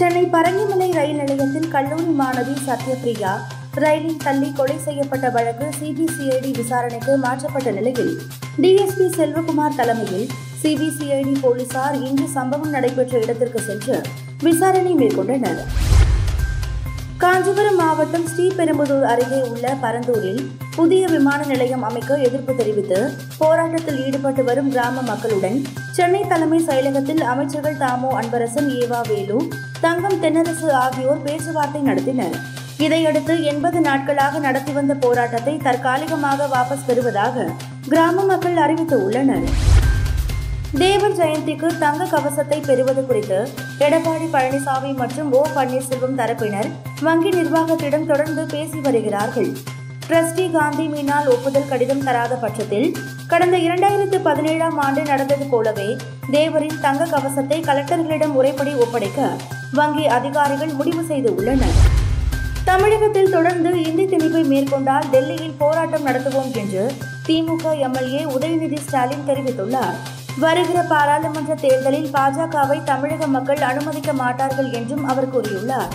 சென்னை பரங்கிமலை ரயில் நிலையத்தில் கல்லூரி மாணவி சத்யபிரியா ரயிலில் தள்ளி கொலை செய்யப்பட்ட வழக்கு சிபிசிஐடி விசாரணைக்கு மாற்றப்பட்ட நிலையில் டிஎஸ்பி செல்வகுமார் தலைமையில் சிபிசிஐடி போலீசார் இன்று சம்பவம் நடைபெற்ற இடத்திற்கு சென்று விசாரணை மேற்கொண்டனர் காஞ்சிபுரம் மாவட்டம் ஸ்ரீபெரும்புதூர் அருகே உள்ள பரந்தூரில் புதிய விமான நிலையம் அமைக்க எதிர்ப்பு தெரிவித்து போராட்டத்தில் ஈடுபட்டு வரும் கிராம மக்களுடன் சென்னை தலைமை செயலகத்தில் அமைச்சர்கள் தாமோ அன்பரசன் ஏவா வேலு தங்கம் தென்னரசு ஆகியோர் பேச்சுவார்த்தை நடத்தினர் இதையடுத்து எண்பது நாட்களாக நடத்தி வந்த போராட்டத்தை தற்காலிகமாக வாபஸ் பெறுவதாக கிராம மக்கள் அறிவித்து உள்ளனர் தேவர் ஜெயந்திக்கு தங்க கவசத்தை பெறுவது குறித்து எடப்பாடி பழனிசாமி மற்றும் ஓ பன்னீர்செல்வம் தரப்பினர் வங்கி நிர்வாகத்திடம் தொடர்ந்து பேசி வருகிறார்கள் ட்ரஸ்டி காந்தி மீனால் ஒப்புதல் கடிதம் தராத பட்சத்தில் கடந்த இரண்டாயிரத்து பதினேழாம் ஆண்டு நடந்தது போலவே தேவரின் தங்க கவசத்தை கலெக்டர்களிடம் முறைப்படி ஒப்படைக்க வங்கி அதிகாரிகள் முடிவு செய்து உள்ளனர் தமிழகத்தில் தொடர்ந்து இந்தி திணிப்பை மேற்கொண்டால் டெல்லியில் போராட்டம் நடத்துவோம் என்று திமுக எம்எல்ஏ உதயநிதி ஸ்டாலின் தெரிவித்துள்ளார் வருகிற பாராளுமன்ற தேர்தலில் பாஜகவை தமிழக மக்கள் அனுமதிக்க மாட்டார்கள் என்றும் அவர் கூறியுள்ளார்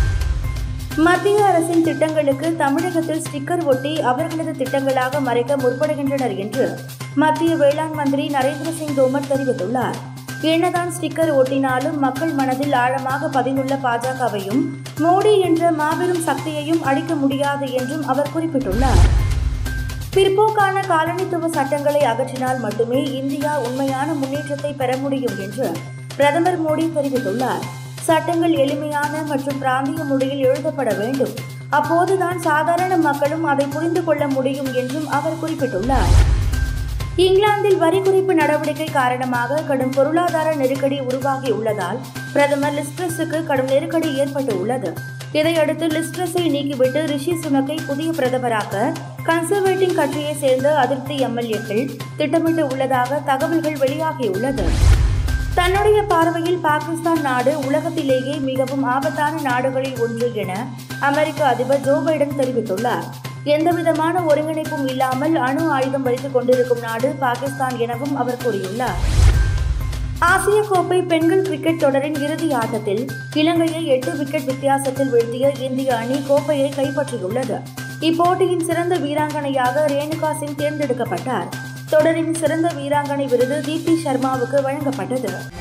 மத்திய அரசின் திட்டங்களுக்கு தமிழகத்தில் ஸ்டிக்கர் ஒட்டி அவர்களது திட்டங்களாக மறைக்க முற்படுகின்றனர் என்று மத்திய வேளாண் மந்திரி நரேந்திர சிங் தோமர் தெரிவித்துள்ளார் என்னதான் ஸ்டிக்கர் ஒட்டினாலும் மக்கள் மனதில் ஆழமாக பதிந்துள்ள பாஜகவையும் மோடி என்ற மாபெரும் சக்தியையும் அழிக்க முடியாது என்றும் அவர் குறிப்பிட்டுள்ளார் பிற்போக்கான காலனித்துவ சட்டங்களை அகற்றினால் மட்டுமே இந்தியா உண்மையான முன்னேற்றத்தை பெற முடியும் என்று பிரதமர் மோடி தெரிவித்துள்ளார் சட்டங்கள் எளிமையான மற்றும் பிராந்திய மொழியில் எழுதப்பட வேண்டும் அப்போதுதான் சாதாரண மக்களும் அதை புரிந்து கொள்ள முடியும் என்றும் அவர் குறிப்பிட்டுள்ளார் இங்கிலாந்தில் வரி குறைப்பு நடவடிக்கை காரணமாக கடும் பொருளாதார நெருக்கடி உருவாகியுள்ளதால் பிரதமர் லிஸ்ட்ரஸுக்கு கடும் நெருக்கடி ஏற்பட்டு உள்ளது இதையடுத்து லிஸ்ட்ரஸை நீக்கிவிட்டு ரிஷி சுனக்கை புதிய பிரதமராக கன்சர்வேட்டிவ் கட்சியை சேர்ந்த அதிருப்தி எம்எல்ஏக்கள் திட்டமிட்டு உள்ளதாக தகவல்கள் வெளியாகியுள்ளது தன்னுடைய பார்வையில் பாகிஸ்தான் நாடு உலகத்திலேயே மிகவும் ஆபத்தான நாடுகளில் ஒன்று என அமெரிக்க அதிபர் ஜோ பைடன் தெரிவித்துள்ளார் எந்தவிதமான ஒருங்கிணைப்பும் இல்லாமல் அணு ஆயுதம் வைத்துக் கொண்டிருக்கும் நாடு பாகிஸ்தான் எனவும் அவர் கூறியுள்ளார் ஆசிய கோப்பை பெண்கள் கிரிக்கெட் தொடரின் இறுதி ஆட்டத்தில் இலங்கையை எட்டு விக்கெட் வித்தியாசத்தில் வீழ்த்திய இந்திய அணி கோப்பையை கைப்பற்றியுள்ளது இப்போட்டியின் சிறந்த வீராங்கனையாக ரேணுகா சிங் தேர்ந்தெடுக்கப்பட்டார் தொடரின் சிறந்த வீராங்கனை விருது தீப்தி சர்மாவுக்கு வழங்கப்பட்டது